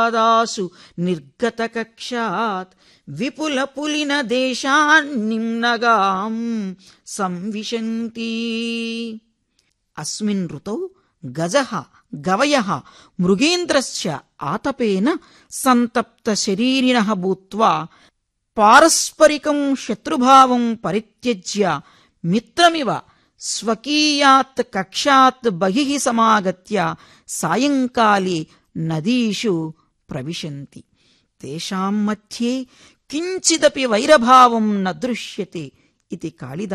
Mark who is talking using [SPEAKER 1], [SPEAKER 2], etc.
[SPEAKER 1] దాసు నిర్గత కక్షాత్ విపుల పులిన దేశాన్నిమ్నగాం సంవిశంతి అస్మిన్ ఋతౌ గజః గవయః మృగేంద్రశ్చ ఆతపేన సంతప్త శరీరిణః భూత్వా పారస్పరికం శత్రుభావం పరిత్యజ్య మిత్రమివ స్వకీయాత్ కక్షాత్ బహిః సమాగత్య సాయంకాలే నదీషు ప్రవిశంతి తేషాం మధ్యే కించిదపి వైరభావం న దృశ్యతే ఇది కాళిదా